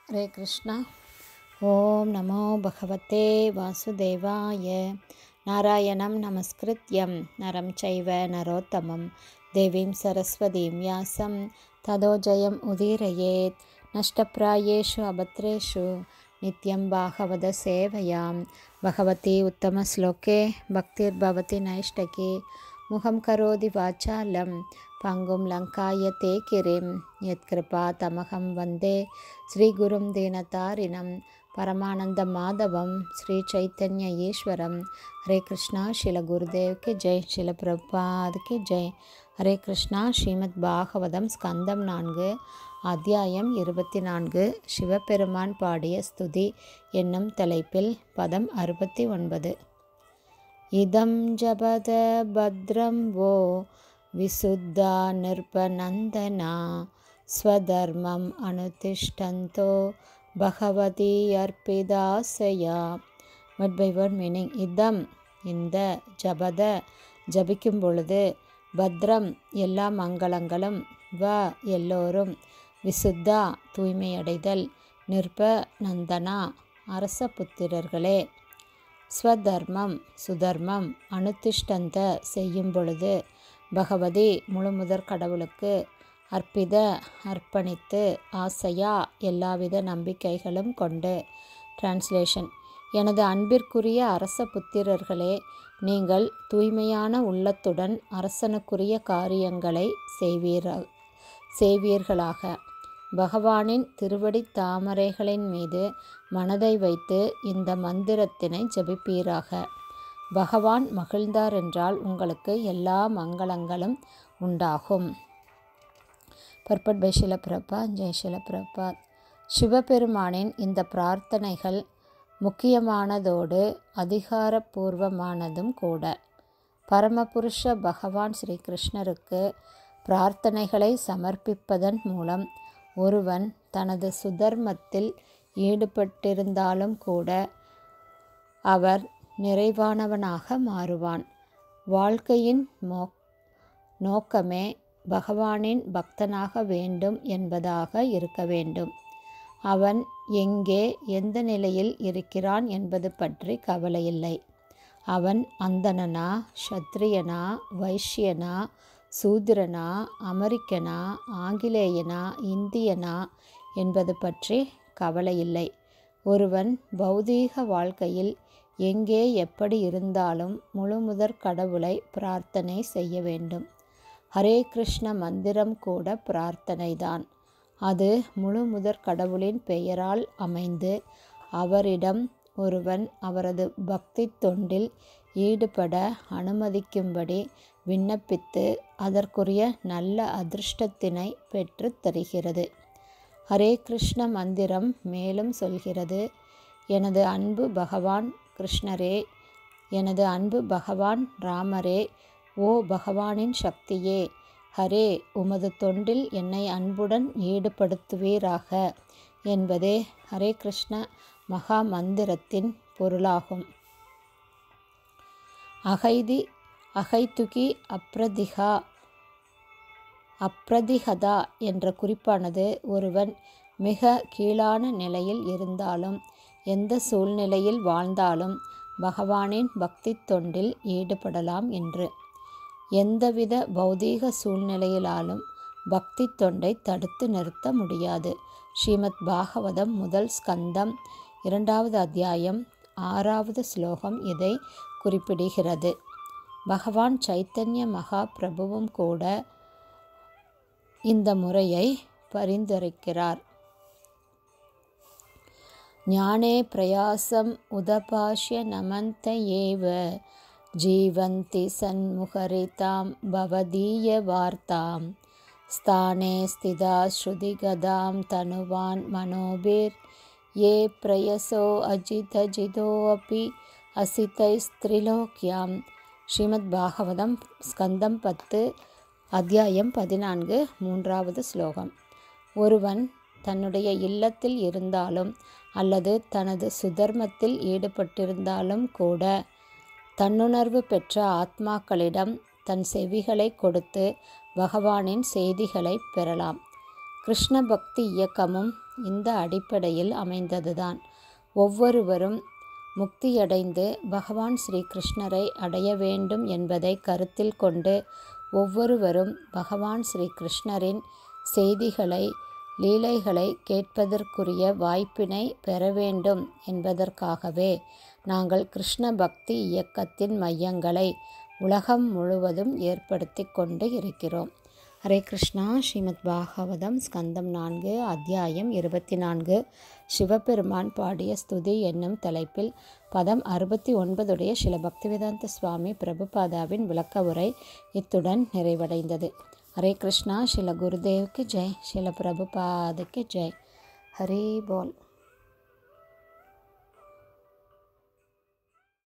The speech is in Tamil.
ஹரே கிருஷ்ணா ஓம் நமோ பகவதே வாசுதேவாய நாராயணம் நமஸ்கிருத்யம் நரம் சைவ நரோத்தமம் தேவீம் சரஸ்வதீம் யாசம் ததோ ஜெயம் உதீரயேத் நஷ்டப்பிராயேஷு அபத்ரேஷு நித்யம் பாகவத சேவையாம் பகவதி உத்தமஸ்லோகே பக்திர்பவதி நைஷ்டகி முகம் கரோதி வாச்சாலம் பங்கும் லங்காய தே கிரிம் யத்கிருபா தமகம் வந்தே ஸ்ரீகுரும் தீனதாரிணம் பரமானந்த மாதவம் ஸ்ரீ சைத்தன்ய ஈஸ்வரம் ஹரே கிருஷ்ணா ஸ்ரீல குருதேவ் கி ஜெய் ஸ்ரீல பிரபாத் கி ஜெய் ஹரே கிருஷ்ணா ஸ்ரீமத் பாகவதம் ஸ்கந்தம் நான்கு அத்தியாயம் இருபத்தி நான்கு சிவபெருமான் பாடிய ஸ்துதி என்னும் தலைப்பில் பதம் அறுபத்தி ஒன்பது இதம் ஜபத பத்ரம் वो विशुद्धा निर्पनन्दना स्वधर्मम् अनुतिष्ठन्तो பகவதி அர்ப்பிதாசயா வட் பை வேர்ட் மீனிங் இதம் இந்த ஜபத ஜபிக்கும் பொழுது பத்ரம் எல்லா மங்களங்களும் வ எல்லோரும் விசுத்தா தூய்மையடைதல் நிற்ப நந்தனா அரச புத்திரர்களே ஸ்வதர்மம் சுதர்மம் அனுதிஷ்டந்த செய்யும் பொழுது பகவதி முழுமுதற் கடவுளுக்கு அற்பித அர்ப்பணித்து ஆசையா எல்லாவித நம்பிக்கைகளும் கொண்டு டிரான்ஸ்லேஷன் எனது அன்பிற்குரிய அரச புத்திரர்களே நீங்கள் தூய்மையான உள்ளத்துடன் அரசனுக்குரிய காரியங்களை செய்வீர செய்வீர்களாக பகவானின் திருவடி தாமரைகளின் மீது மனதை வைத்து இந்த மந்திரத்தினை ஜபிப்பீராக பகவான் மகிழ்ந்தார் என்றால் உங்களுக்கு எல்லா மங்களங்களும் உண்டாகும் பர்பட் பை ஷிலப்பிரபா ஜெய் ஷிலப்பிரபாத் சிவபெருமானின் இந்த பிரார்த்தனைகள் முக்கியமானதோடு அதிகாரபூர்வமானதும் கூட பரமபுருஷ பகவான் ஸ்ரீ கிருஷ்ணருக்கு பிரார்த்தனைகளை சமர்ப்பிப்பதன் மூலம் ஒருவன் தனது சுதர்மத்தில் ஈடுபட்டிருந்தாலும் கூட அவர் நிறைவானவனாக மாறுவான் வாழ்க்கையின் மோ நோக்கமே பகவானின் பக்தனாக வேண்டும் என்பதாக இருக்க வேண்டும் அவன் எங்கே எந்த நிலையில் இருக்கிறான் என்பது பற்றி கவலையில்லை அவன் அந்தணனா சத்ரியனா வைஷ்யனா சூத்திரனா அமெரிக்கனா ஆங்கிலேயனா இந்தியனா என்பது பற்றி கவலையில்லை ஒருவன் பௌதீக வாழ்க்கையில் எங்கே எப்படி இருந்தாலும் முழுமுதற் கடவுளை பிரார்த்தனை செய்ய வேண்டும் ஹரே கிருஷ்ண மந்திரம் கூட பிரார்த்தனைதான் அது முழு முதற் கடவுளின் பெயரால் அமைந்து அவரிடம் ஒருவன் அவரது பக்தி தொண்டில் ஈடுபட அனுமதிக்கும்படி விண்ணப்பித்து அதற்குரிய நல்ல அதிர்ஷ்டத்தினை பெற்று தருகிறது ஹரே கிருஷ்ண மந்திரம் மேலும் சொல்கிறது எனது அன்பு பகவான் கிருஷ்ணரே எனது அன்பு பகவான் ராமரே ஓ பகவானின் சக்தியே ஹரே உமது தொண்டில் என்னை அன்புடன் ஈடுபடுத்துவீராக என்பதே ஹரே கிருஷ்ண மகா மந்திரத்தின் பொருளாகும் அகைதி அகைத்துகி அப்ரதிகா அப்ரதிகதா என்ற குறிப்பானது ஒருவன் மிக கீழான நிலையில் இருந்தாலும் எந்த சூழ்நிலையில் வாழ்ந்தாலும் பகவானின் பக்தி தொண்டில் ஈடுபடலாம் என்று எந்தவித பௌதீக சூழ்நிலையிலாலும் பக்தி தொண்டை தடுத்து நிறுத்த முடியாது ஸ்ரீமத் பாகவதம் முதல் ஸ்கந்தம் இரண்டாவது அத்தியாயம் ஆறாவது ஸ்லோகம் இதை குறிப்பிடுகிறது பகவான் சைத்தன்ய மகா பிரபுவும் கூட இந்த முறையை பரிந்துரைக்கிறார் ஞானே பிரயாசம் உதபாஷ்ய நமந்த ஏவ ஜீவந்தி சன்முகரிதாம் பவதீய வார்த்தாம் ஸ்தானே ஸ்திதா ஸ்ருதிகதாம் தனுவான் மனோபிர் ஏ பிரயசோ அஜிதஜிதோ அப்பி அசிதைஸ்திரிலோக்கியாம் ஸ்ரீமத் பாகவதம் ஸ்கந்தம் பத்து அத்தியாயம் பதினான்கு மூன்றாவது ஸ்லோகம் ஒருவன் தன்னுடைய இல்லத்தில் இருந்தாலும் அல்லது தனது சுதர்மத்தில் ஈடுபட்டிருந்தாலும் கூட தன்னுணர்வு பெற்ற ஆத்மாக்களிடம் தன் செவிகளை கொடுத்து பகவானின் செய்திகளை பெறலாம் கிருஷ்ண பக்தி இயக்கமும் இந்த அடிப்படையில் அமைந்ததுதான் ஒவ்வொருவரும் முக்தியடைந்து பகவான் ஸ்ரீ கிருஷ்ணரை அடைய வேண்டும் என்பதை கருத்தில் கொண்டு ஒவ்வொருவரும் பகவான் ஸ்ரீ கிருஷ்ணரின் செய்திகளை லீலைகளை கேட்பதற்குரிய வாய்ப்பினை பெற வேண்டும் என்பதற்காகவே நாங்கள் கிருஷ்ண பக்தி இயக்கத்தின் மையங்களை உலகம் முழுவதும் ஏற்படுத்தி கொண்டு இருக்கிறோம் ஹரே கிருஷ்ணா ஸ்ரீமத் பாகவதம் ஸ்கந்தம் நான்கு அத்தியாயம் இருபத்தி நான்கு சிவபெருமான் பாடிய ஸ்துதி என்னும் தலைப்பில் பதம் அறுபத்தி ஒன்பதுடைய சில பக்திவேதாந்த சுவாமி பிரபுபாதாவின் விளக்க உரை இத்துடன் நிறைவடைந்தது ஹரே கிருஷ்ணா சில குருதேவுக்கு ஜெய் சில பிரபுபாதுக்கு ஜெய் ஹரி போல்